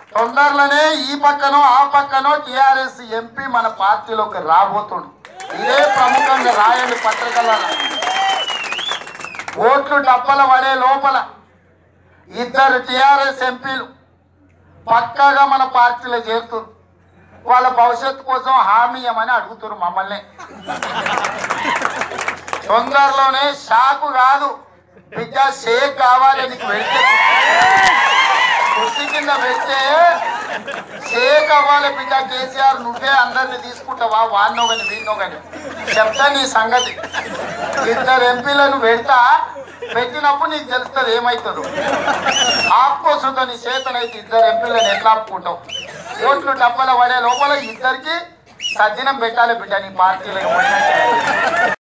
తొందరలోనే ఈ పక్కనో ఆ పక్కనో టిఆర్ఎస్ ఎంపీ మన పార్టీలోకి రాబోతుండు ఇదే ప్రముఖంగా రాయండి పత్రికల ఓట్లు డప్పల పడే లోపల ఇద్దరు టిఆర్ఎస్ ఎంపీలు పక్కాగా మన పార్టీలో చేరుతున్నారు వాళ్ళ భవిష్యత్తు కోసం హామీ ఇవ్వమని అడుగుతున్నారు మమ్మల్ని తొందరలోనే షాకు కాదు బిడ్డ షేక్ కావాలి నీకు వెళ్తే కుర్చీ కింద పెడితే షేక్ అవ్వాలి బిడ్డ కేసీఆర్ నువ్వే అందరిని తీసుకుంటావా వాడినో కానీ వీడినో కానీ చెప్తా నీ సంగతి ఇద్దరు ఎంపీలను పెడతా పెట్టినప్పుడు నీకు తెలుస్తుంది ఏమవుతుందో ఆపుకోసుతో నీ చేతనైతే ఇద్దరు ఎంపీలను ఎట్లా ఆపుకుంటావు ఓట్లు డబ్బల పడే లోపల ఇద్దరికి సజ్జనం పెట్టాలి బిడ్డ నీ పార్టీలో పోయినట్టే